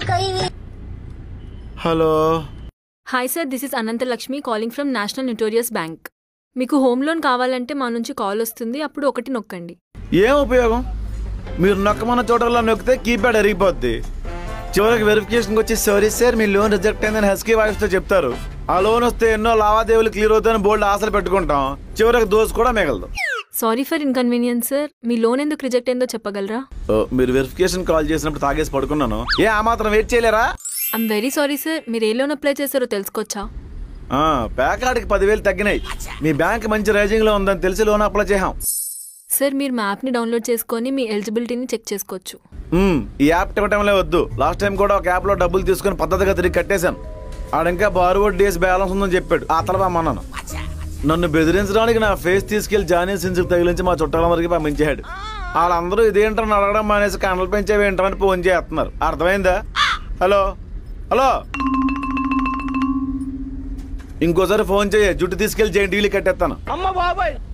hello hi sir this is Ananthalakshmi calling from national notorious bank మీకు home loan కావాలంటే మా నుంచి కాల్ వస్తుంది అప్పుడు ఒకటి నొక్కండి ఏం ఉపయోగం మీరు నొక్కమన్న చోటల్లో నొక్కితే కీప్యాడ్ అరిగిపోద్ది చివరికి వెరిఫికేషన్కి వచ్చి సారీ సార్ మీ లోన్ రిజెక్ట్ అయిందని హస్కీ వాయిస్తో చెప్తారు ఆ లోన్ వస్తే ఎన్నో లావాదేవీలు క్లియర్ అవుతాయని బోల్డ్ ఆశలు పెట్టుకుంటాం చివరికి దోసు కూడా మిగలదు సారీ ఫర్ ఇన్కన్వీనియన్స్ సార్ మీ లోన్ ఎందుకు రిజెక్ట్ అయిందో చెప్పగలరా ఓ, మీరు వెరిఫికేషన్ కాల్ చేసినప్పుడు తాగేసి పడుకున్నాను ఏ ఆ మాత్రం వెయిట్ చేయలేరా ఐమ్ వెరీ సారీ సార్ మీరు ఏ లోన్ అప్లై చేశారో తెలుసుకోవచ్చా ఆ, ప్యాకార్డ్కి పదివేలు తగ్గినాయి మీ బ్యాంక్ మంచి రైజింగ్ లో ఉందని తెలిసి లోన్ అప్లై చేసాం సార్ మీరు మా యాప్ని డౌన్లోడ్ చేసుకొని మీ ఎలిజిబిలిటీని చెక్ చేసుకోవచ్చు మ్మ్, ఈ యాప్ ఇవ్వటంలే వద్దు లాస్ట్ టైం కూడా ఒక యాప్ లో డబ్బులు తీసుకుని పద్ధతిగా తిరిగి కట్టేశాను ఆడింకా బారువడ్ డేస్ బ్యాలెన్స్ ఉందని చెప్పాడు ఆ తర్వాత అమ్మన్నాను నన్ను బెదిరించడానికి నా ఫేస్ తీసుకెళ్లి జానీ సిన్స్కి తగిలించి మా చుట్టాల వరకు పంపించాడు వాళ్ళందరూ ఇదేంటని అడగడం మానేసి కండలు పెంచేవేంటని ఫోన్ చేస్తున్నారు అర్థమైందా హలో హలో ఇంకోసారి ఫోన్ చేయ జుట్టు తీసుకెళ్లి జైంట్ వీలు కట్టేస్తాను అమ్మ బాబాయ్